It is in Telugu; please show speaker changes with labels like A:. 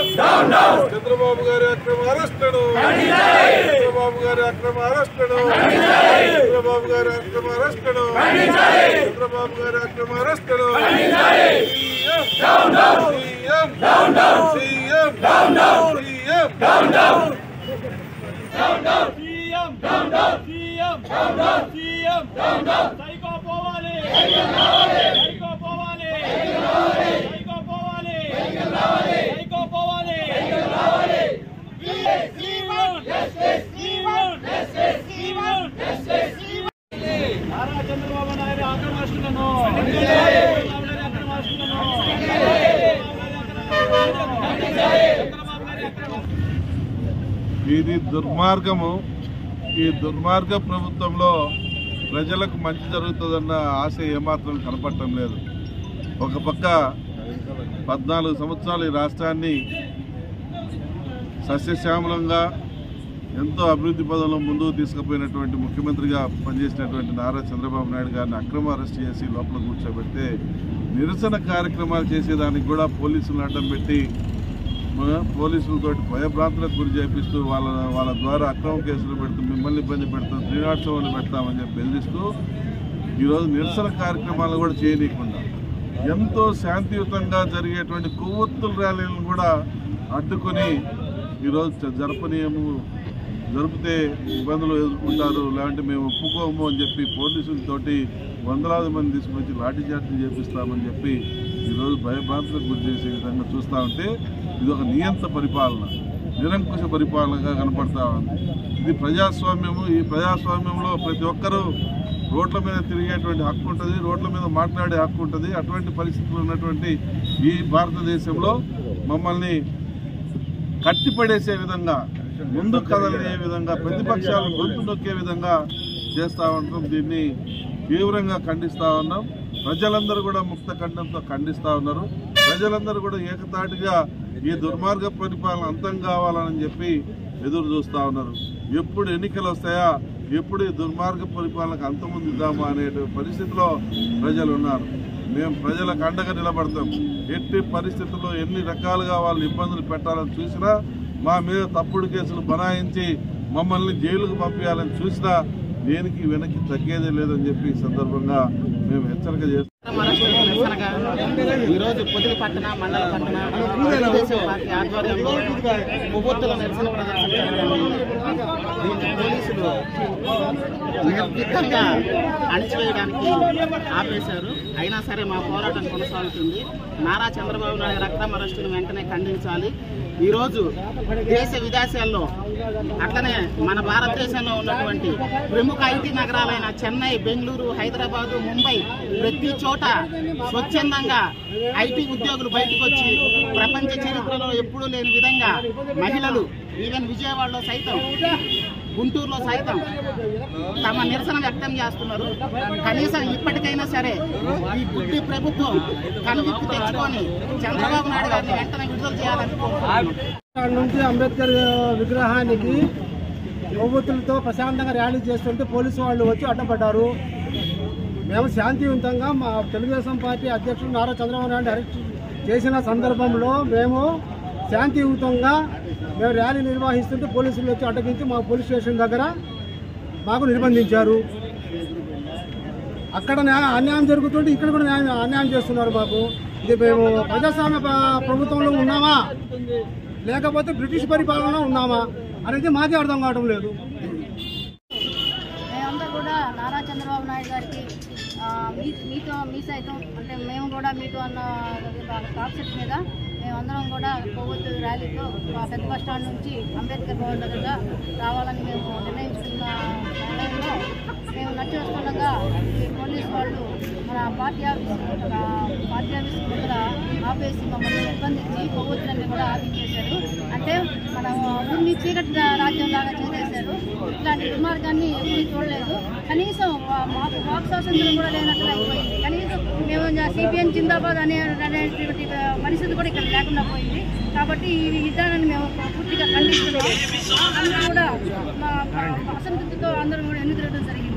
A: చంద్రబాబు గారి అక్రమ అరెస్టును చంద్రబాబు గారి అక్రమ అరెస్టును చంద్రబాబు గారి అక్రమ అరెస్టును చంద్రబాబు గారి అక్రమ అరెస్టును CM CM CM
B: CM down down CM down down CM down down psycho పోవాలి సైకో పోవాలి సైకో పోవాలి సైకో పోవాలి CM CM CM Nara Chandrababu Naidu ఆక్రమణలను చంద్రబాబు నాయుడు ఆక్రమణలను చంద్రబాబు నాయుడు ఆక్రమణ
A: ఇది దుర్మార్గము ఈ దుర్మార్గ ప్రభుత్వంలో ప్రజలకు మంచి జరుగుతుందన్న ఆశ ఏమాత్రం కనపడటం లేదు ఒక పక్క పద్నాలుగు సంవత్సరాలు ఈ రాష్ట్రాన్ని సస్యశ్యామలంగా ఎంతో అభివృద్ధి పదంలో ముందుకు తీసుకుపోయినటువంటి ముఖ్యమంత్రిగా పనిచేసినటువంటి నారా చంద్రబాబు నాయుడు గారిని అక్రమ అరెస్ట్ చేసి లోపల కూర్చోబెడితే నిరసన కార్యక్రమాలు చేసేదానికి కూడా పోలీసులను అడ్డం పెట్టి మ- పోలీసులతోటి భయభ్రాంతులకు గురి చేపిస్తూ వాళ్ళ వాళ్ళ ద్వారా అక్రమ కేసులు పెడుతూ మిమ్మల్ని ఇబ్బంది పెడతాం శ్రీనివాసంలో పెడతామని చెప్పి బెదిరిస్తూ ఈరోజు నిరసన కార్యక్రమాలు కూడా చేయనీయకుండా ఎంతో శాంతియుతంగా జరిగేటువంటి కొవ్వొత్తుల ర్యాలీలను కూడా అడ్డుకొని ఈరోజు జ- జరపనీయము జరిపితే ఇబ్బందులు ఎదుర్కొంటారు లేదంటే మేము ఒప్పుకోము అని చెప్పి పోలీసులతోటి వందలాది మంది తీసుకొచ్చి లాఠీచార్జీ చేపిస్తామని చెప్పి ఈరోజు భయభ్రాంతులకు గురి చేసే విధంగా చూస్తూ ఉంటే ఇది ఒక నియంత పరిపాలన నిరంకుశ పరిపాలనగా కనపడతా ఉంది ఇది ప్రజాస్వామ్యము ఈ ప్రజాస్వామ్యంలో ప్రతి ఒక్కరూ రోడ్ల మీద తిరిగేటువంటి హక్కు ఉంటుంది రోడ్ల మీద మాట్లాడే హక్కు ఉంటుంది అటువంటి పరిస్థితులు ఉన్నటువంటి ఈ భారతదేశంలో మమ్మల్ని కట్టిపడేసే విధంగా ముందు కదలే విధంగా ప్రతిపక్షాలు గొంతు నొక్కే విధంగా చేస్తా ఉంటాం దీన్ని తీవ్రంగా ఖండిస్తా ఉన్నాం ప్రజలందరూ కూడా ముక్త ఖండంతో ఖండిస్తా ఉన్నారు ప్రజలందరూ కూడా ఏకతాటిగా ఈ దుర్మార్గ పరిపాలన అంతం కావాలని చెప్పి ఎదురు చూస్తా ఉన్నారు ఎప్పుడు ఎన్నికలు వస్తాయా ఎప్పుడు ఈ దుర్మార్గ పరిపాలనకు అంతముందిద్దామా అనే పరిస్థితిలో ప్రజలు ఉన్నారు మేము ప్రజలకు అండగా నిలబడతాం ఎట్టి పరిస్థితుల్లో ఎన్ని రకాలుగా వాళ్ళు ఇబ్బందులు పెట్టాలని చూసినా మా మీద తప్పుడు కేసులు బనాయించి మమ్మల్ని జైలుకు పంపించాలని చూసినా దేనికి వెనక్కి తగ్గేదే లేదని చెప్పి ఈ సందర్భంగా మేము హెచ్చరిక చేస్తాం
C: మహారాష్ట్రలో నిరసనగా ఈరోజు పొదిలి పట్టణ మండల పట్టణ తెలుగుదేశం పార్టీ ఆధ్వర్యంలో కొవ్వొత్తుల నిరసన ప్రదర్శన జరగనుంది. దీన్ని పోలీసులు నిర్దిష్టంగా అణిచివేయడానికి ఆపేశారు అయినా సరే మా పోరాటం కొనసాగుతుంది నారా చంద్రబాబు నాయుడు అక్రమ అరెస్టును వెంటనే ఖండించాలి ఈరోజు దేశ విదేశాల్లో అట్లనే మన భారతదేశంలో ఉన్నటువంటి ప్రముఖ ఐటీ నగరాలైన చెన్నై బెంగళూరు హైదరాబాదు ముంబై ప్రతి చోట స్వచ్ఛందంగా ఐటీ ఉద్యోగులు బయటకు వచ్చి ప్రపంచ చరిత్రలో ఎప్పుడూ లేని విధంగా మహిళలు ఈవెన్ విజయవాడలో సైతం గుంటూరులో సైతం తమ నిరసన వ్యక్తం చేస్తున్నారు కనీసం ఇప్పటికైనా సరే ఈ గుడ్డి ప్రభుత్వం కనువిప్పు తెచ్చుకొని చంద్రబాబు నాయుడు గారిని వెంటనే విడుదల చేయాలని కోరుకుంటున్నాం
D: అక్కడ నుంచి అంబేద్కర్ విగ్రహానికి కొవ్వొత్తులతో ప్రశాంతంగా ర్యాలీ చేస్తుంటే పోలీసు వాళ్ళు వచ్చి అడ్డపడ్డారు మేము శాంతియుతంగా మా తెలుగుదేశం పార్టీ అధ్యక్షుడు నారా చంద్రబాబు నాయుడు అరెస్ట్ చేసిన సందర్భంలో మేము శాంతియుతంగా మేము ర్యాలీ నిర్వహిస్తుంటే పోలీసులు వచ్చి అడ్డగించి మా పోలీస్ స్టేషన్ దగ్గర మాకు నిర్బంధించారు అక్కడ న్యాయ- అన్యాయం జరుగుతుంటే ఇక్కడ కూడా న్యాయం అన్యాయం చేస్తున్నారు మాకు ఇది మేము ప్రజాస్వామ్య ప్ర- ప్రభుత్వంలో ఉన్నామా లేకపోతే బ్రిటిష్ పరిపాలనలో ఉన్నామా అనేది మాకే అర్థం కావడం లేదు
E: మేమందరూ కూడా నారా చంద్రబాబు నాయుడు గారికి ఆ, మీ మీతో మీ సైతం అంటే మేము కూడా మీతో అన్న కాన్సెప్ట్ మీద మేమందరం కూడా కొవ్వొత్తు ర్యాలీతో మా పెద్ద బస్ స్టాండ్ నుంచి అంబేద్కర్ భవన్ దగ్గరగా రావాలని మేము నిర్ణయించుకున్న సమయంలో మేము నడిచి వస్తుండగా ఈ పోలీస్ వాళ్ళు మన పార్టీ ఆఫీస్ ఆ, పార్టీ ఆఫీస్ దగ్గర ఆపేసి మమ్మల్ని నిర్బంధించి కొవ్వొత్తులన్నీ కూడా ఆపించేశారు అంటే మనం ఊరిని చీకటి రాజ్యం లాగా చేసేశారు ఇట్లాంటి దుర్మార్గాన్ని ఎప్పుడు చూడలేదు కనీసం వా- మాకు వాక్ స్వాతంత్రం కూడా లేనట్లు అయిపోయింది కనీసం మేము సిపిఎన్ జిందాబాద్ అనే అనేటువంటి పరిస్థితి కూడా ఇక్కడ లేకుండా పోయింది కాబట్టి ఈ విధానాన్ని మేము పూర్తిగా ఖండిస్తున్నాం అందరూ కూడా మా మా అసంతృప్తితో అందరం కూడా ఎన్నికలు జరిగింది